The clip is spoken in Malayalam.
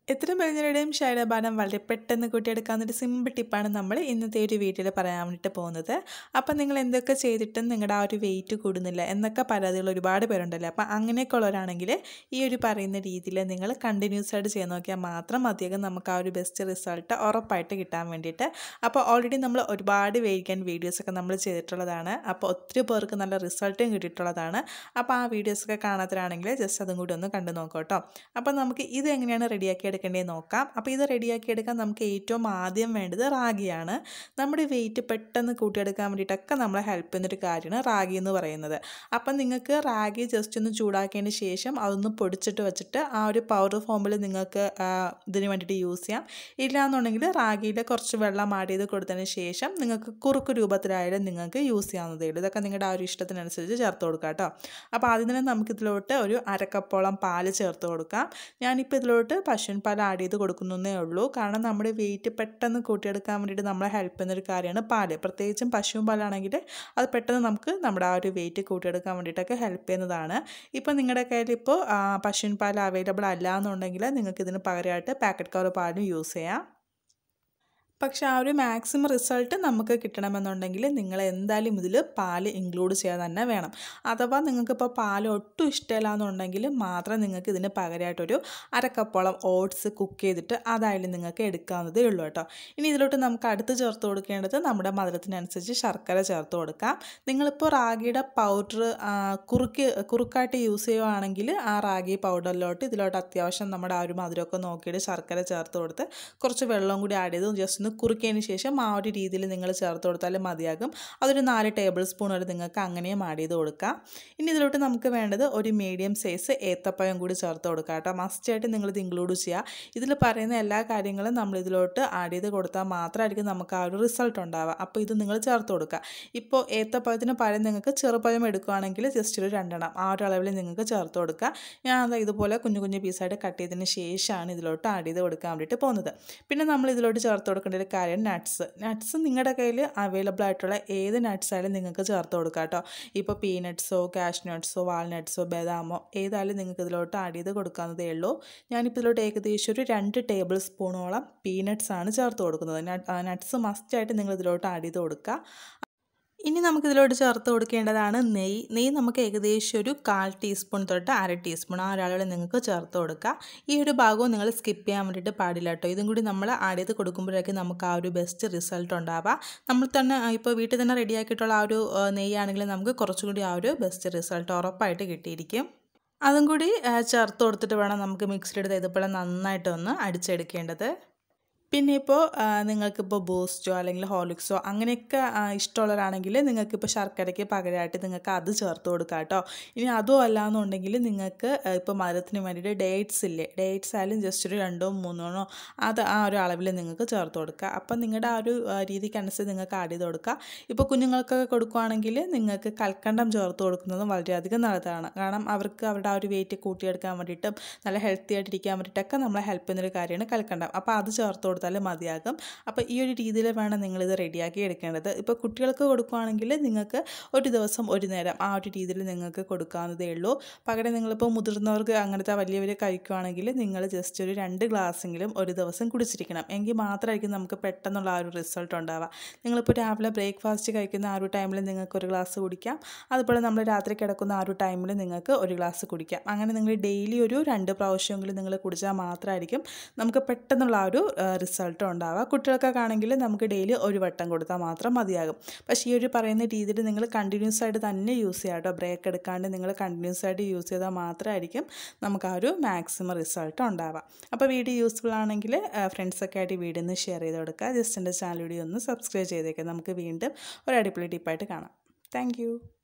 എത്ര മെലിഞ്ഞവരുടെയും ശരീരഭാരം വളരെ പെട്ടെന്ന് കൂട്ടിയെടുക്കാവുന്ന ഒരു സിമ്പിൾ ടിപ്പാണ് നമ്മൾ ഇന്നത്തെ ഒരു വീഡിയോയിൽ പറയാൻ വേണ്ടിയിട്ട് പോകുന്നത് അപ്പം നിങ്ങൾ എന്തൊക്കെ ചെയ്തിട്ടും നിങ്ങളുടെ ആ ഒരു വെയിറ്റ് കൂടുന്നില്ല എന്നൊക്കെ പരാതികൾ ഒരുപാട് പേരുണ്ടല്ലോ അപ്പം അങ്ങനെയൊക്കെ ഉള്ളവരാണെങ്കിൽ ഈ ഒരു പറയുന്ന രീതിയിൽ നിങ്ങൾ കണ്ടിന്യൂസ് ആയിട്ട് ചെയ്ത് നോക്കിയാൽ മാത്രം മതിയാകും നമുക്ക് ആ ഒരു ബെസ്റ്റ് റിസൾട്ട് ഉറപ്പായിട്ട് കിട്ടാൻ വേണ്ടിയിട്ട് അപ്പോൾ ഓൾറെഡി നമ്മൾ ഒരുപാട് വെയിറ്റ് ഗെയിൻ വീഡിയോസൊക്കെ നമ്മൾ ചെയ്തിട്ടുള്ളതാണ് അപ്പോൾ ഒത്തിരി പേർക്ക് നല്ല റിസൾട്ടും കിട്ടിയിട്ടുള്ളതാണ് അപ്പോൾ ആ വീഡിയോസൊക്കെ കാണാത്തവരാണെങ്കിൽ ജസ്റ്റ് അതും കൂടി ഒന്ന് കണ്ടു നോക്കാം കേട്ടോ അപ്പോൾ നമുക്ക് ഇത് എങ്ങനെയാണ് റെഡിയാക്കി എടുക്കേണ്ടത് നോക്കാം അപ്പോൾ ഇത് റെഡിയാക്കി എടുക്കാൻ നമുക്ക് ഏറ്റവും ആദ്യം വേണ്ടത് റാഗിയാണ് നമ്മുടെ വെയിറ്റ് പെട്ടെന്ന് കൂട്ടിയെടുക്കാൻ വേണ്ടിയിട്ടൊക്കെ നമ്മളെ ഹെൽപ്പ് ചെയ്യുന്നൊരു കാര്യമാണ് റാഗി എന്ന് പറയുന്നത് അപ്പം നിങ്ങൾക്ക് റാഗി ജസ്റ്റ് ഒന്ന് ചൂടാക്കിയതിന് ശേഷം അതൊന്ന് പൊടിച്ചിട്ട് വെച്ചിട്ട് ആ ഒരു പൗഡർ ഫോമിൽ നിങ്ങൾക്ക് ആ, ഇതിന് വേണ്ടിയിട്ട് യൂസ് ചെയ്യാം ഇല്ലാന്നുണ്ടെങ്കിൽ റാഗിയിൽ കുറച്ച് വെള്ളം ആഡ് ചെയ്ത് കൊടുത്തതിന് ശേഷം നിങ്ങൾക്ക് കുറുക്ക് രൂപത്തിലായാലും നിങ്ങൾക്ക് യൂസ് ചെയ്യാവുന്നതേ ഉള്ളൂ ഇതൊക്കെ നിങ്ങളുടെ ആ ഒരു ഇഷ്ടത്തിനനുസരിച്ച് ചേർത്ത് കൊടുക്കാം കേട്ടോ അപ്പോൾ ആദ്യം തന്നെ നമുക്കിതിലോട്ട് ഒരു അരക്കപ്പോളം പാല് ചേർത്ത് കൊടുക്കാം ഞാനിപ്പോൾ ഇതിലോട്ട് പശുവിൻ പാൽ ആഡ് ചെയ്ത് കൊടുക്കുന്നേ ഉള്ളൂ കാരണം നമ്മുടെ വെയിറ്റ് പെട്ടെന്ന് കൂട്ടിയെടുക്കാൻ വേണ്ടിയിട്ട് നമ്മളെ ഹെൽപ്പ് ചെയ്യുന്നൊരു കാര്യമാണ് പാല് പ്രത്യേകിച്ചും പശുവിൻ പാലാണെങ്കിൽ അത് പെട്ടെന്ന് നമുക്ക് നമ്മുടെ ആ ഒരു വെയിറ്റ് കൂട്ടിയെടുക്കാൻ വേണ്ടിയിട്ടൊക്കെ ഹെൽപ്പ് ചെയ്യുന്നതാണ് ഇപ്പോൾ നിങ്ങളുടെ കയ്യിൽ ഇപ്പോൾ പശുവിൻ പാൽ അവൈലബിൾ അല്ല എന്നുണ്ടെങ്കിൽ നിങ്ങൾക്ക് ഇതിന് പകരമായിട്ട് പാക്കറ്റ് കവർ പാലും യൂസ് ചെയ്യാം പക്ഷേ ആ ഒരു മാക്സിമം റിസൾട്ട് നമുക്ക് കിട്ടണമെന്നുണ്ടെങ്കിൽ നിങ്ങൾ എന്തായാലും ഇതിൽ പാല് ഇൻക്ലൂഡ് ചെയ്യാൻ തന്നെ വേണം അഥവാ നിങ്ങൾക്കിപ്പോൾ പാല് ഒട്ടും ഇഷ്ടമില്ല എന്നുണ്ടെങ്കിൽ മാത്രം നിങ്ങൾക്ക് ഇതിന് പകരമായിട്ടൊരു അരക്കപ്പോളം ഓട്സ് കുക്ക് ചെയ്തിട്ട് അതായാലും നിങ്ങൾക്ക് എടുക്കാവുന്നതേ ഉള്ളൂ കേട്ടോ ഇനി ഇതിലോട്ട് നമുക്ക് അടുത്ത് ചേർത്ത് കൊടുക്കേണ്ടത് നമ്മുടെ മധുരത്തിനനുസരിച്ച് ശർക്കര ചേർത്ത് കൊടുക്കാം നിങ്ങളിപ്പോൾ റാഗിയുടെ പൗഡർ കുറുക്ക് കുറുക്കായിട്ട് യൂസ് ചെയ്യുവാണെങ്കിൽ ആ റാഗി പൗഡറിലോട്ട് ഇതിലോട്ട് അത്യാവശ്യം നമ്മുടെ ആ ഒരു മധുരമൊക്കെ നോക്കിയിട്ട് ശർക്കര ചേർത്ത് കൊടുത്ത് കുറച്ച് വെള്ളം കൂടി ആഡ് ചെയ്ത് ജസ്റ്റ് ഒന്ന് കുറുക്കിയതിന് ശേഷം ആ ഒരു രീതിയിൽ നിങ്ങൾ ചേർത്ത് കൊടുത്താലും മതിയാകും അതൊരു നാല് ടേബിൾ സ്പൂൺ വരെ നിങ്ങൾക്ക് അങ്ങനെയും ആഡ് ചെയ്ത് കൊടുക്കാം ഇനി ഇതിലോട്ട് നമുക്ക് വേണ്ടത് ഒരു മീഡിയം സൈസ് ഏത്തപ്പഴം കൂടി ചേർത്ത് കൊടുക്കാം കേട്ടോ മസ്റ്റായിട്ട് നിങ്ങളിത് ഇൻക്ലൂഡ് ചെയ്യുക ഇതിൽ പറയുന്ന എല്ലാ കാര്യങ്ങളും നമ്മൾ ഇതിലോട്ട് ആഡ് ചെയ്ത് കൊടുത്താൽ മാത്രമായിരിക്കും നമുക്ക് ആ ഒരു റിസൾട്ട് ഉണ്ടാവുക അപ്പോൾ ഇത് നിങ്ങൾ ചേർത്ത് കൊടുക്കുക ഇപ്പോൾ ഏത്തപ്പഴത്തിന് പകരം നിങ്ങൾക്ക് ചെറുപഴം എടുക്കുകയാണെങ്കിൽ ജസ്റ്റ് ഒരു രണ്ടെണ്ണം ആ ഒരു അളവിൽ നിങ്ങൾക്ക് ചേർത്ത് കൊടുക്കുക ഞാൻ അത് ഇതുപോലെ കുഞ്ഞു കുഞ്ഞു പീസായിട്ട് കട്ട് ചെയ്തതിന് ശേഷമാണ് ഇതിലോട്ട് ആഡ് ചെയ്ത് കൊടുക്കാൻ വേണ്ടിയിട്ട് പോകുന്നത് പിന്നെ നമ്മൾ ഇതിലോട്ട് ചേർത്ത് കൊടുക്കേണ്ട ഒരു കാര്യം നട്ട്സ് നട്ട്സ് നിങ്ങളുടെ കയ്യിൽ അവൈലബിൾ ആയിട്ടുള്ള ഏത് നട്ട്സ് ആയാലും നിങ്ങൾക്ക് ചേർത്ത് കൊടുക്കാം കേട്ടോ ഇപ്പോൾ പീനട്ട്സോ കാഷ് നട്ട്സോ വാൾനട്ട്സോ ബദാമോ ഏതായാലും നിങ്ങൾക്ക് ഇതിലോട്ട് ആഡ് ചെയ്ത് കൊടുക്കാവുന്നതേ ഉള്ളൂ ഞാനിപ്പോൾ ഇതിലോട്ട് ഏകദേശം ഒരു രണ്ട് ടേബിൾ സ്പൂണോളം പീനട്ട്സ് ആണ് ചേർത്ത് കൊടുക്കുന്നത് നട്ട്സ് മസ്റ്റായിട്ട് നിങ്ങൾ ഇതിലോട്ട് ആഡ് ചെയ്ത് കൊടുക്കുക ഇനി നമുക്കിതിലോട്ട് ചേർത്ത് കൊടുക്കേണ്ടതാണ് നെയ്യ് നെയ്യ് നമുക്ക് ഏകദേശം ഒരു കാൽ ടീസ്പൂൺ തൊട്ട് അര ടീസ്പൂൺ ആ ഒരാളെ നിങ്ങൾക്ക് ചേർത്ത് കൊടുക്കുക ഈ ഒരു ഭാഗവും നിങ്ങൾ സ്കിപ്പ് ചെയ്യാൻ വേണ്ടിയിട്ട് പാടില്ല കേട്ടോ ഇതും കൂടി നമ്മൾ ആഡ് ചെയ്ത് കൊടുക്കുമ്പോഴേക്കും നമുക്ക് ആ ഒരു ബെസ്റ്റ് റിസൾട്ട് ഉണ്ടാവുക നമ്മൾ തന്നെ ഇപ്പോൾ വീട്ടിൽ തന്നെ റെഡിയാക്കിയിട്ടുള്ള ആ ഒരു ആ, നെയ്യാണെങ്കിൽ നമുക്ക് കുറച്ചുകൂടി ആ ഒരു ബെസ്റ്റ് റിസൾട്ട് ഉറപ്പായിട്ട് കിട്ടിയിരിക്കും അതും കൂടി ആ, ചേർത്ത് കൊടുത്തിട്ട് വേണം നമുക്ക് മിക്സിലെടുത്ത് ഇതുപോലെ നന്നായിട്ട് ഒന്ന് അടിച്ചെടുക്കേണ്ടത് പിന്നെ ഇപ്പോൾ നിങ്ങൾക്കിപ്പോൾ ബൂസ്റ്റോ അല്ലെങ്കിൽ ഹോർലിക്സോ അങ്ങനെയൊക്കെ ആ, ഇഷ്ടമുള്ളവരാണെങ്കിൽ നിങ്ങൾക്കിപ്പോൾ ശർക്കരയ്ക്ക് പകരമായിട്ട് നിങ്ങൾക്ക് അത് ചേർത്ത് കൊടുക്കാം കേട്ടോ ഇനി അതും അല്ല എന്നുണ്ടെങ്കിൽ നിങ്ങൾക്ക് ആ, ഇപ്പോൾ മധുരത്തിന് വേണ്ടിയിട്ട് ഡേറ്റ്സ് ഇല്ലേ ഡേറ്റ്സ് ആയാലും ജസ്റ്റ് ഒരു രണ്ടോ മൂന്നോണോ അത് ആ ഒരു അളവിൽ നിങ്ങൾക്ക് ചേർത്ത് കൊടുക്കുക അപ്പം നിങ്ങളുടെ ആ ഒരു ആ, രീതിക്കനുസരിച്ച് നിങ്ങൾക്ക് ആഡ് ചെയ്ത് കൊടുക്കുക ഇപ്പോൾ കുഞ്ഞുങ്ങൾക്കൊക്കെ കൊടുക്കുകയാണെങ്കിൽ നിങ്ങൾക്ക് കൽക്കണ്ടം ചേർത്ത് കൊടുക്കുന്നതും വളരെയധികം നല്ലതാണ് കാരണം അവർക്ക് അവരുടെ ആ ഒരു വെയിറ്റ് കൂട്ടിയെടുക്കാൻ വേണ്ടിയിട്ടും നല്ല ഹെൽത്തി ആയിട്ടിരിക്കാൻ വേണ്ടിയിട്ടൊക്കെ നമ്മളെ ഹെൽപ്പ് ചെയ്യുന്നൊരു കാര്യമാണ് കൽക്കണ്ടം അപ്പോൾ അത് ചേർത്ത് കൊടുത്താൽ മതിയാകും അപ്പോൾ ഈ ഒരു രീതിയിൽ വേണം നിങ്ങളിത് റെഡിയാക്കി എടുക്കേണ്ടത് ഇപ്പോൾ കുട്ടികൾക്ക് കൊടുക്കുകയാണെങ്കിൽ നിങ്ങൾക്ക് ഒരു ദിവസം ഒരു നേരം ആ ഒരു രീതിയിൽ നിങ്ങൾക്ക് കൊടുക്കാവുന്നതേ ഉള്ളൂ പകരം നിങ്ങളിപ്പോൾ മുതിർന്നവർക്ക് അങ്ങനത്തെ വലിയവർ കഴിക്കുകയാണെങ്കിൽ നിങ്ങൾ ജസ്റ്റ് ഒരു രണ്ട് ഗ്ലാസ്സെങ്കിലും ഒരു ദിവസം കുടിച്ചിരിക്കണം എങ്കിൽ മാത്രമായിരിക്കും നമുക്ക് പെട്ടെന്നുള്ള ആ ഒരു റിസൾട്ട് ഉണ്ടാവുക നിങ്ങളിപ്പോൾ രാവിലെ ബ്രേക്ക്ഫാസ്റ്റ് കഴിക്കുന്ന ആ ഒരു ടൈമിൽ നിങ്ങൾക്ക് ഒരു ഗ്ലാസ് കുടിക്കാം അതുപോലെ നമ്മൾ രാത്രി കിടക്കുന്ന ആ ഒരു ടൈമിൽ നിങ്ങൾക്ക് ഒരു ഗ്ലാസ് കുടിക്കാം അങ്ങനെ നിങ്ങൾ ഡെയിലി ഒരു രണ്ട് പ്രാവശ്യമെങ്കിലും നിങ്ങൾ കുടിച്ചാൽ മാത്രമായിരിക്കും നമുക്ക് പെട്ടെന്നുള്ള ആ ഒരു റിസൾട്ട് ഉണ്ടാവുക കുട്ടികൾക്കൊക്കെ ആണെങ്കിൽ നമുക്ക് ഡെയിലി ഒരു വട്ടം കൊടുത്താൽ മാത്രം മതിയാകും പക്ഷേ ഈ ഒരു പറയുന്ന രീതിയിൽ നിങ്ങൾ കണ്ടിന്യൂസ് ആയിട്ട് തന്നെ യൂസ് ചെയ്യുക കേട്ടോ ബ്രേക്ക് എടുക്കാണ്ട് നിങ്ങൾ കണ്ടിന്യൂസ് ആയിട്ട് യൂസ് ചെയ്താൽ മാത്രമായിരിക്കും നമുക്ക് ആ ഒരു മാക്സിമം റിസൾട്ട് ഉണ്ടാവുക അപ്പോൾ വീഡിയോ യൂസ്ഫുൾ ആണെങ്കിൽ ഫ്രണ്ട്സൊക്കെ ആയിട്ട് വീഡിയോ ഒന്ന് ഷെയർ ചെയ്ത് കൊടുക്കുക ജസ്റ്റ് എൻ്റെ ചാനൽ വീഡിയോ ഒന്ന് സബ്സ്ക്രൈബ് ചെയ്തേക്കാം നമുക്ക് വീണ്ടും ഒരു അടിപൊളി ടിപ്പായിട്ട് കാണാം താങ്ക്